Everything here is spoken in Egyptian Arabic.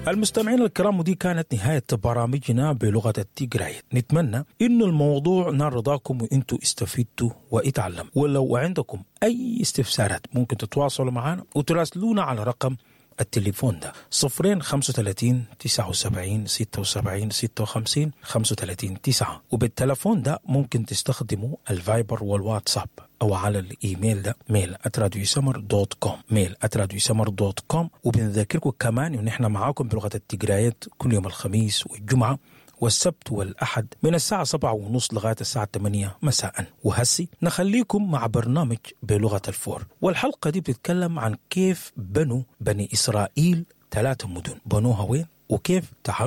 المستمعين الكرام ودي كانت نهاية برامجنا بلغة التيجرايت نتمنى إنه الموضوع نال رضاكم وإنتوا استفدتوا واتعلموا ولو عندكم أي استفسارات ممكن تتواصلوا معنا وتراسلونا على رقم التليفون ده صفرين خمسة وتلاتين تسعة وسبعين ستة وسبعين ستة وخمسين خمسة وتلاتين تسعة وبالتلفون ده ممكن تستخدموا الفايبر والواتساب أو على الإيميل ده ميل أتراديو سمر دوت كوم ميل أتراديو سمر دوت كوم وبنذكركم كمان إن إحنا معاكم بلغة التجرايات كل يوم الخميس والجمعة والسبت والأحد من الساعة سبعة ونص لغاية الساعة 8 مساء وهسي نخليكم مع برنامج بلغة الفور والحلقة دي بتتكلم عن كيف بنوا بني إسرائيل ثلاثة مدن بنوها وين وكيف تحل